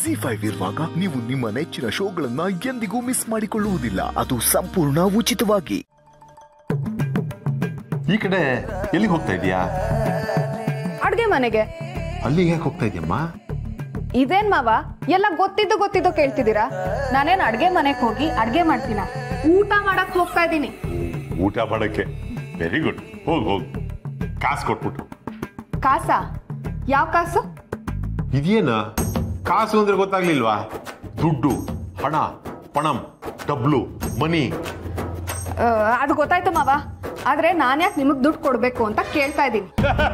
G five ಇರುವಾಗ ನೀವು ನಿಮ್ಮ ನೆಚ್ಚಿನ ಶೋಗಳನ್ನ ಎಂದಿಗೂ ಮಿಸ್ ಮಾಡಿಕೊಳ್ಳುವುದಿಲ್ಲ ಅದು ಸಂಪೂರ್ಣ ಉಚಿತವಾಗಿ ಈ ಕಡೆ ಎಲ್ಲಿಗೆ ಹೋಗ್ತಾ ಇದೀಯಾ ಅಡ್ಗೆ ಮನೆಗೆ ಅಲ್ಲಿಗೆ ಯಾಕೆ ಹೋಗ್ತಾ ಇದೆಯಮ್ಮ ಇದೇನ್ ಮಾವ ಎಲ್ಲ ಗೊತ್ತಿದ್ದು ಗೊತ್ತಿದ್ದು ಕೇಳ್ತಿದ್ದೀರಾ ನಾನೇನ್ ಅಡ್ಗೆ ಮನೆಗೆ ಹೋಗಿ ಅಡ್ಗೆ ಮಾಡ್ತೀನ ಊಟ ಮಾಡಕ್ ಹೋಗ್ತಾ ಇದ್ದೀನಿ ಊಟ ಮಾಡಕ್ಕೆ ವೆರಿ ಗುಡ್ ಹೋಗ್ ಹೋಗ್ ಕಾಸು ಕೊಟ್ಬಿಟ್ಟು ಕಾಸ ಯಾವ ಕಾಸು ಇದೇನ ಕಾಸು ಅಂದ್ರೆ ಗೊತ್ತಾಗ್ಲಿಲ್ವಾ ದುಡ್ಡು ಹಣ ಪಣಂ ಡಬ್ಲು ಮನಿ ಆ, ಅದು ಗೊತ್ತಾಯ್ತು ಮಾವ ಆದ್ರೆ ನಾನ್ ಯಾಕೆ ನಿಮಗ್ ದುಡ್ಡು ಕೊಡ್ಬೇಕು ಅಂತ ಕೇಳ್ತಾ ಇದ್ದೀನಿ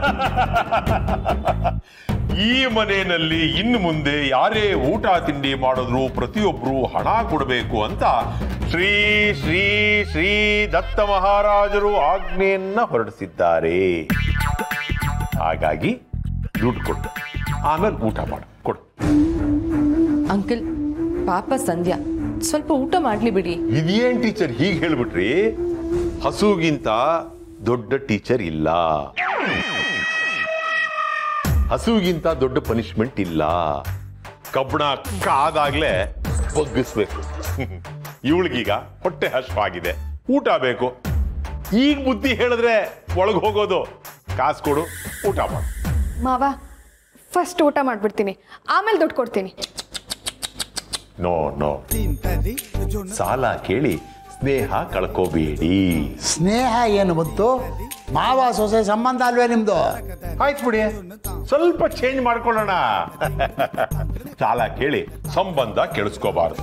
ಈ ಮನೆಯಲ್ಲಿ ಇನ್ನು ಮುಂದೆ ಯಾರೇ ಊಟ ತಿಂಡಿ ಮಾಡಿದ್ರು ಪ್ರತಿಯೊಬ್ರು ಹಣ ಕೊಡಬೇಕು ಅಂತ ಶ್ರೀ ಶ್ರೀ ಶ್ರೀ ದತ್ತ ಮಹಾರಾಜರು ಆಜ್ಞೆಯನ್ನ ಹೊರಡಿಸಿದ್ದಾರೆ ಹಾಗಾಗಿ ದುಡ್ಡು ಕೊಟ್ಟು ಆಮೇಲೆ ಊಟ ಮಾಡು ಕೊಡು ಅಂಕಲ್ ಪಾಪ ಸಂಧ್ಯಾ ಸ್ವಲ್ಪ ಊಟ ಮಾಡ್ಲಿ ಬಿಡಿ ಇದೇನ್ ಟೀಚರ್ ಹೀಗೆ ಹೇಳ್ಬಿಟ್ರಿ ಹಸುಗಿಂತ ದೊಡ್ಡ ಟೀಚರ್ ಇಲ್ಲ ಹಸುಗಿಂತ ದೊಡ್ಡ ಪನಿಷ್ಮೆಂಟ್ ಇಲ್ಲ ಕಬ್ಬಣ ಕಾದಾಗ್ಲೇ ಬಗ್ಗಿಸ್ಬೇಕು ಇವಳಿಗೀಗ ಹೊಟ್ಟೆ ಹಶ್ವಾಗಿದೆ ಊಟ ಬೇಕು ಈಗ ಬುದ್ಧಿ ಹೇಳಿದ್ರೆ ಒಳಗೆ ಹೋಗೋದು ಕಾಸು ಕೊಡು ಊಟ ಮಾಡು ಮಾವ ಫಸ್ಟ್ ಊಟ ಮಾಡ್ಬಿಡ್ತೀನಿ ಆಮೇಲೆ ದುಡ್ಡು ಕೊಡ್ತೀನಿ ನೋ ನೋ ಸಾಲ ಕೇಳಿ ಸ್ನೇಹ ಕಳ್ಕೋಬೇಡಿ ಸ್ನೇಹ ಏನು ಬಂತು ಮಾವ ಸೊಸೆ ಸಂಬಂಧ ಅಲ್ವೇ ನಿಮ್ದು ಆಯ್ತು ಬಿಡಿ ಸ್ವಲ್ಪ ಚೇಂಜ್ ಮಾಡ್ಕೊಳ್ಳೋಣ ಸಾಲ ಕೇಳಿ ಸಂಬಂಧ ಕೆಳಿಸ್ಕೋಬಾರ್ದು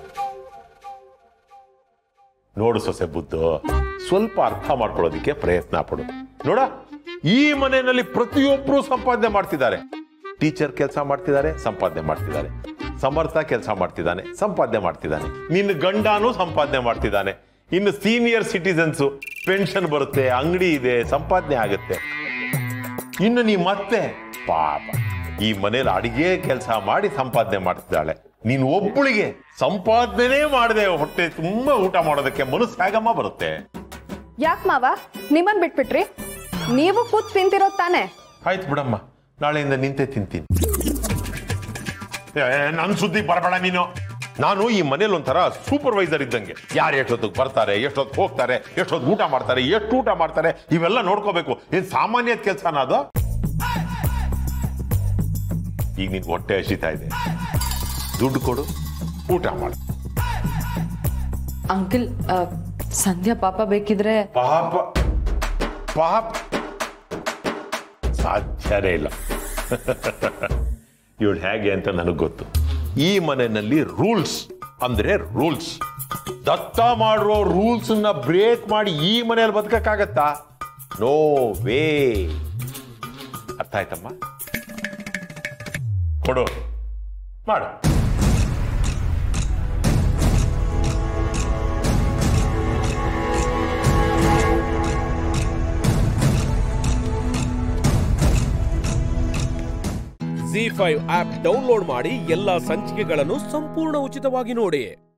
ನೋಡು ಸೊಸೆ ಬುದ್ಧು ಸ್ವಲ್ಪ ಅರ್ಥ ಮಾಡ್ಕೊಳ್ಳೋದಿಕ್ಕೆ ಪ್ರಯತ್ನ ಪಡು ನೋಡ ಈ ಮನೆಯಲ್ಲಿ ಪ್ರತಿಯೊಬ್ರು ಸಂಪಾದನೆ ಮಾಡ್ತಿದ್ದಾರೆ ಟೀಚರ್ ಕೆಲಸ ಮಾಡ್ತಿದ್ದಾರೆ ಸಂಪಾದನೆ ಮಾಡ್ತಿದ್ದಾರೆ ಸಮರ್ಥ ಕೆಲಸ ಮಾಡ್ತಿದ್ದಾನೆ ಸಂಪಾದನೆ ಮಾಡ್ತಿದ್ದಾನೆ ನಿನ್ನ ಗಂಡನೂ ಸಂಪಾದನೆ ಮಾಡ್ತಿದ್ದಾನೆ ಇನ್ನು ಸೀನಿಯರ್ ಸಿಟಿಸನ್ಸ್ ಪೆನ್ಷನ್ ಬರುತ್ತೆ ಅಂಗಡಿ ಇದೆ ಸಂಪಾದನೆ ಆಗುತ್ತೆ ಇನ್ನು ನೀ ಮತ್ತೆ ಪಾಪ ಈ ಮನೇಲಿ ಅಡಿಗೆ ಕೆಲಸ ಮಾಡಿ ಸಂಪಾದನೆ ಮಾಡ್ತಿದ್ದಾಳೆ ನೀನು ಒಬ್ಬಳಿಗೆ ಸಂಪಾದನೆ ಮಾಡದೆ ಹೊಟ್ಟೆ ತುಂಬಾ ಊಟ ಮಾಡೋದಕ್ಕೆ ಮನಸ್ಸು ಹೇಗಮ್ಮ ಬರುತ್ತೆ ಯಾಕೆ ಮಾವ ನಿಮ್ಮನ್ ಬಿಟ್ಬಿಟ್ರಿ ನೀವು ಕೂತ್ ತಿಂತಿರೋದ್ ತಾನೆ ಆಯ್ತು ಬಿಡಮ್ಮ ನಾಳೆಯಿಂದ ನಿಂತೆ ತಿಂತೀನಿ ನನ್ನ ಸುದ್ದಿ ಬರಬೇಡ ನೀನು ನಾನು ಈ ಮನೇಲಿ ಒಂಥರ ಸೂಪರ್ವೈಸರ್ ಇದ್ದಂಗೆ ಯಾರು ಎಷ್ಟೊತ್ತಿಗೆ ಬರ್ತಾರೆ ಎಷ್ಟೊತ್ತು ಹೋಗ್ತಾರೆ ಎಷ್ಟೊತ್ತು ಊಟ ಮಾಡ್ತಾರೆ ಎಷ್ಟು ಊಟ ಮಾಡ್ತಾರೆ ಇವೆಲ್ಲ ನೋಡ್ಕೋಬೇಕು ಏನ್ ಸಾಮಾನ್ಯ ಕೆಲಸನ ಅದು ಈಗ ನಿನ್ ಹೊಟ್ಟೆ ಹಸಿತಾ ಇದೆ ದುಡ್ಡು ಕೊಡು ಊಟ ಮಾಡು ಅಂಕಲ್ ಆ, ಸಂಧ್ಯಾ ಪಾಪ ಬೇಕಿದ್ರೆ ಪಾಪ ಪಾಪ ಸಾಧ್ಯನೇ ಇಲ್ಲ ಇವಳು ಹೇಗೆ ಅಂತ ನನಗೆ ಗೊತ್ತು ಈ ಮನೆಯಲ್ಲಿ ರೂಲ್ಸ್ ಅಂದ್ರೆ ರೂಲ್ಸ್ ದತ್ತ ಮಾಡುವ ರೂಲ್ಸ್ ನ ಬ್ರೇಕ್ ಮಾಡಿ ಈ ಮನೆಯಲ್ಲಿ ಬದುಕಕ್ಕಾಗತ್ತಾ ನೋ ವೇ ಅರ್ಥ ಆಯ್ತಮ್ಮ ಕೊಡು ಮಾಡು ಜಿ ಫೈವ್ ಆಪ್ ಡೌನ್ಲೋಡ್ ಮಾಡಿ ಎಲ್ಲಾ ಸಂಚಿಕೆಗಳನ್ನು ಸಂಪೂರ್ಣ ಉಚಿತವಾಗಿ ನೋಡಿ